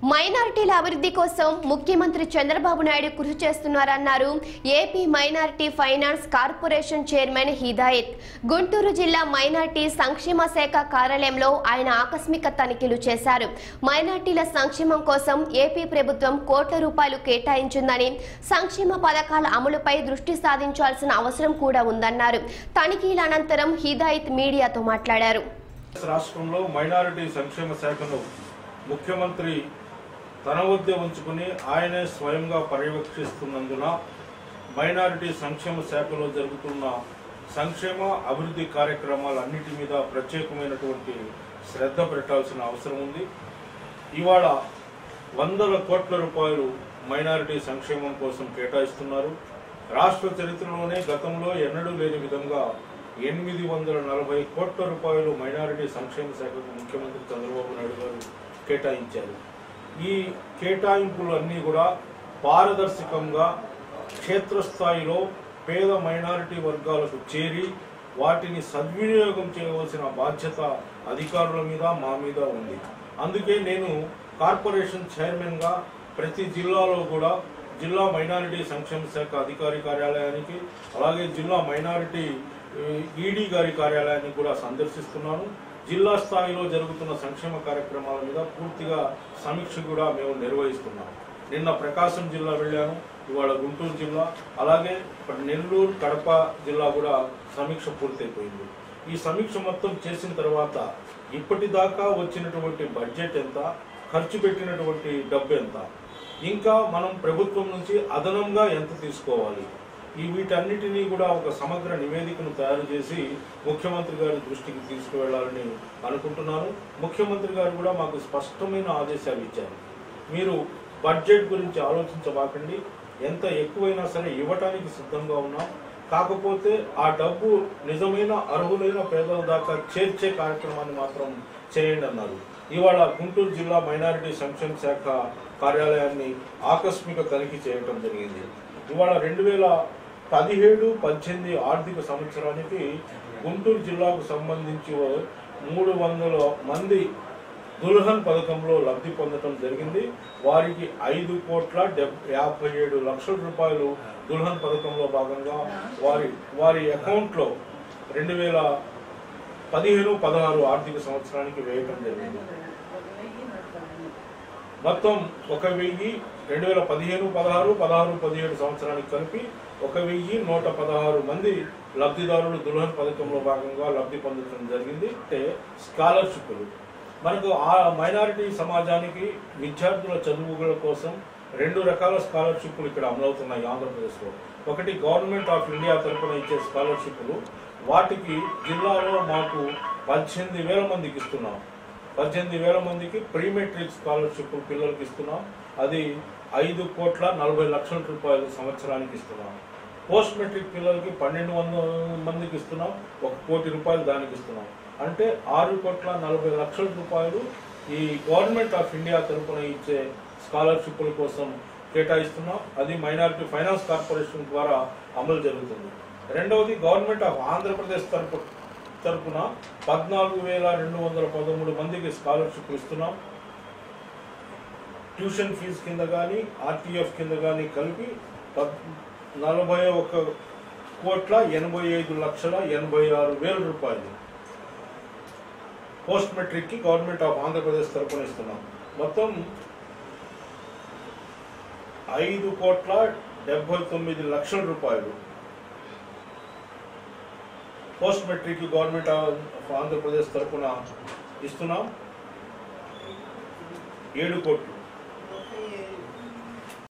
మైనారిటీల అభివృద్ధి కోసం ముఖ్యమంత్రి చంద్రబాబు నాయుడు కృషి చేస్తున్నారన్నారు AP minority finance corporation chairman Hidayat Guntur జిల్లా మైనారిటీ సంక్షేమ శాఖ కార్యాలయంలో ఆయన ఆకస్మిక తనిఖీలు చేశారు మైనారిటీల సంక్షేమం కోసం ఏపీ ప్రభుత్వం కోట్ల రూపాయలు కేటాయించిందని సంక్షేమ పథకాల అమలుపై దృష్టి సాధించాల్సిన అవసరం కూడా ఉందన్నారు తనిఖీల అనంతరం హిదాయత్ మీడియాతో మాట్లాడారు రాష్ట్రంలో మైనారిటీ సంక్షేమ శాఖను ముఖ్యమంత్రి తన వద్ద ఉంచుకుని ఆయనే స్వయంగా పర్యవేక్షిస్తున్నందున మైనారిటీ సంక్షేమ శాఖలో జరుగుతున్న సంక్షేమ అభివృద్ధి కార్యక్రమాలన్నిటి మీద ప్రత్యేకమైనటువంటి శ్రద్ధ పెట్టాల్సిన అవసరం ఉంది ఇవాళ వందల కోట్ల రూపాయలు మైనారిటీ సంక్షేమం కోసం కేటాయిస్తున్నారు రాష్ట్ర చరిత్రలోనే గతంలో ఎన్నడూ లేని విధంగా ఎనిమిది వందల నలభై కోట్ల రూపాయలు మైనారిటీ సంక్షేమ శాఖకు ముఖ్యమంత్రి చంద్రబాబు నాయుడు గారు కేటాయించారు ఈ కేటాయింపులు అన్నీ కూడా పారదర్శకంగా క్షేత్రస్థాయిలో పేద మైనారిటీ వర్గాలకు చేరి వాటిని సద్వినియోగం చేయవలసిన బాధ్యత అధికారుల మీద మా మీద ఉంది అందుకే నేను కార్పొరేషన్ చైర్మన్ గా ప్రతి జిల్లాలో కూడా జిల్లా మైనారిటీ సంక్షేమ శాఖ అధికారి కార్యాలయానికి అలాగే జిల్లా మైనారిటీ ఈడీ గారి కార్యాలయాన్ని కూడా సందర్శిస్తున్నాను జిల్లా స్థాయిలో జరుగుతున్న సంక్షేమ కార్యక్రమాల మీద పూర్తిగా సమీక్ష కూడా మేము నిర్వహిస్తున్నాం నిన్న ప్రకాశం జిల్లా వెళ్ళాను ఇవాళ గుంటూరు జిల్లా అలాగే ఇప్పుడు నెల్లూరు కడప జిల్లా కూడా సమీక్ష పూర్తయిపోయింది ఈ సమీక్ష మొత్తం చేసిన తర్వాత ఇప్పటిదాకా వచ్చినటువంటి బడ్జెట్ ఎంత ఖర్చు పెట్టినటువంటి డబ్బు ఎంత ఇంకా మనం ప్రభుత్వం నుంచి అదనంగా ఎంత తీసుకోవాలి ఈ వీటన్నిటినీ కూడా ఒక సమగ్ర నివేదికను తయారు చేసి ముఖ్యమంత్రి గారి దృష్టికి తీసుకువెళ్లాలని అనుకుంటున్నాను ముఖ్యమంత్రి గారు కూడా మాకు స్పష్టమైన ఆదేశాలు ఇచ్చారు మీరు బడ్జెట్ గురించి ఆలోచించబాకండి ఎంత ఎక్కువైనా సరే ఇవ్వటానికి సిద్ధంగా ఉన్నాం కాకపోతే ఆ డబ్బు నిజమైన అర్హులైన పేదల దాకా చేర్చే కార్యక్రమాన్ని మాత్రం చేయండి అన్నారు ఇవాళ గుంటూరు జిల్లా మైనారిటీ సంక్షేమ శాఖ కార్యాలయాన్ని ఆకస్మిక తనిఖీ చేయడం జరిగింది ఇవాళ రెండు వేల పదిహేడు పద్దెనిమిది ఆర్థిక సంవత్సరానికి గుంటూరు జిల్లాకు సంబంధించి మూడు వందల మంది దుల్హన్ పథకంలో లబ్ధి పొందడం జరిగింది వారికి ఐదు కోట్ల డెబ్ యాభై ఏడు లక్షల రూపాయలు దుల్హన్ పథకంలో భాగంగా వారి వారి అకౌంట్లో రెండు వేల పదిహేను పదహారు ఆర్థిక సంవత్సరానికి వేయటం జరిగింది మొత్తం ఒక వెయ్యి రెండు వేల పదిహేను పదహారు పదహారు పదిహేడు సంవత్సరానికి కలిపి ఒక వెయ్యి నూట పదహారు మంది లబ్ధిదారులు దుల్హన్ పథకంలో భాగంగా లబ్ధి పొందడం జరిగింది అంటే స్కాలర్షిప్లు మనకు ఆ మైనారిటీ సమాజానికి విద్యార్థుల చదువుల కోసం రెండు రకాల స్కాలర్షిప్లు ఇక్కడ అమలవుతున్నాయి ఆంధ్రప్రదేశ్లో ఒకటి గవర్నమెంట్ ఆఫ్ ఇండియా తరఫున ఇచ్చే స్కాలర్షిప్లు వాటికి జిల్లాలో మాకు పద్దెనిమిది వేల మందికి ఇస్తున్నాం పద్దెనిమిది వేల మందికి ప్రీ మెట్రిక్ స్కాలర్షిప్ పిల్లలకి ఇస్తున్నాం అది ఐదు కోట్ల నలభై లక్షల రూపాయలు సంవత్సరానికి ఇస్తున్నాం పోస్ట్ మెట్రిక్ పిల్లలకి పన్నెండు వందల మందికి ఇస్తున్నాం ఒక కోటి రూపాయలు దానికి ఇస్తున్నాం అంటే ఆరు కోట్ల నలభై లక్షల రూపాయలు ఈ గవర్నమెంట్ ఆఫ్ ఇండియా తరఫున ఇచ్చే స్కాలర్షిప్ల కోసం కేటాయిస్తున్నాం అది మైనారిటీ ఫైనాన్స్ కార్పొరేషన్ ద్వారా అమలు జరుగుతుంది రెండవది గవర్నమెంట్ ఆఫ్ ఆంధ్రప్రదేశ్ తరపు తరపున పద్నాలుగు వేల రెండు వందల పదమూడు మందికి స్కాలర్షిప్ ఇస్తున్నాం ట్యూషన్ ఫీజు కింద కానీ ఆర్టీఎఫ్ కింద కానీ కలిపి పద్ నలభై ఒక కోట్ల ఎనభై ఐదు లక్షల ఎనభై ఆరు వేల రూపాయలు పోస్ట్ మెట్రిక్కి గవర్నమెంట్ ఆఫ్ ఆంధ్రప్రదేశ్ తరపున ఇస్తున్నాం మొత్తం ఐదు కోట్ల డెబ్బై తొమ్మిది లక్షల రూపాయలు post metric government of Andhra Pradesh తరఫున ఇస్తున్నాం ఏడు కోట్లు